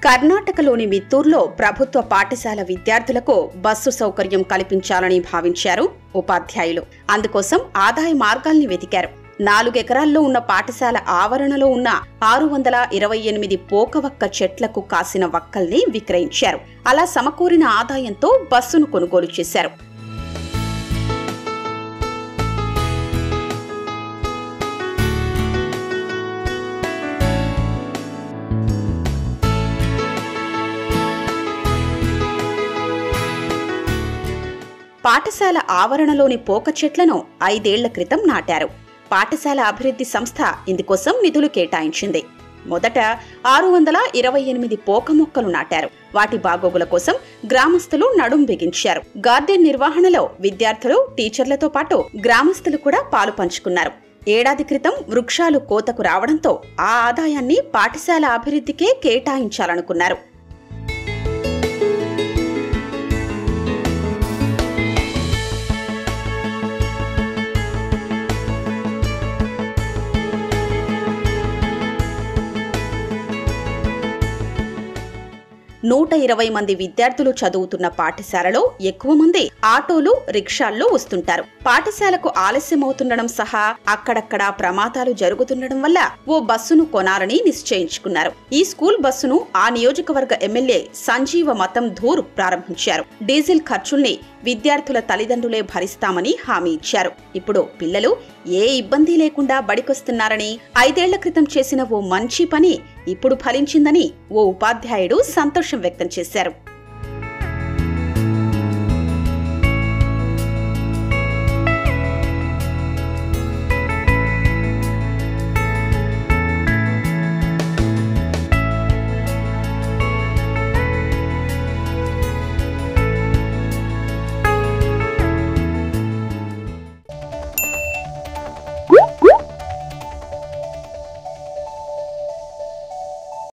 కర్ణాటకలోని మిత్తూర్లో ప్రభుత్వ పాఠశాల విద్యార్థులకు బస్సు సౌకర్యం కల్పించాలని భావించారు ఉపాధ్యాయులు అందుకోసం ఆదాయ మార్గాల్ని వెతికారు నాలుగెకరాల్లో ఉన్న పాఠశాల ఆవరణలో ఉన్న ఆరు వందల ఇరవై ఎనిమిది పోకవక్క చెట్లకు కాసిన వక్కల్ని విక్రయించారు అలా సమకూరిన ఆదాయంతో బస్సును కొనుగోలు చేశారు పాఠశాల ఆవరణలోని పోక చెట్లను ఐదేళ్ల క్రితం నాటారు పాఠశాల అభివృద్ధి సంస్థ ఇందుకోసం నిధులు కేటాయించింది మొదట ఆరు వందల ఇరవై ఎనిమిది పోక మొక్కలు నాటారు వాటి బాగోగుల కోసం గ్రామస్తులు నడుం బిగించారు గార్డెన్ నిర్వహణలో విద్యార్థులు టీచర్లతో పాటు గ్రామస్తులు కూడా పాలు పంచుకున్నారు ఏడాది క్రితం వృక్షాలు కోతకు రావడంతో ఆ ఆదాయాన్ని పాఠశాల అభివృద్ధికే కేటాయించాలనుకున్నారు నూట ఇరవై మంది విద్యార్థులు చదువుతున్న పాఠశాలలో ఎక్కువ మంది ఆటోలు రిక్షాల్లో వస్తుంటారు పాఠశాలకు ఆలస్యమవుతుండడం సహా అక్కడక్కడ ప్రమాదాలు జరుగుతుండడం వల్ల ఓ బస్సును కొనాలని నిశ్చయించుకున్నారు ఈ స్కూల్ బస్సును ఆ నియోజకవర్గ ఎమ్మెల్యే సంజీవ మతం ధూర్ ప్రారంభించారు డీజిల్ ఖర్చుల్ని విద్యార్థుల తల్లిదండ్రులే భరిస్తామని హామీ ఇచ్చారు ఇప్పుడు పిల్లలు ఏ ఇబ్బంది లేకుండా బడికొస్తున్నారని ఐదేళ్ల క్రితం చేసిన ఓ మంచి పని ఇప్పుడు ఫలించిందని ఓ ఉపాధ్యాయుడు సంతోషం వ్యక్తం చేశారు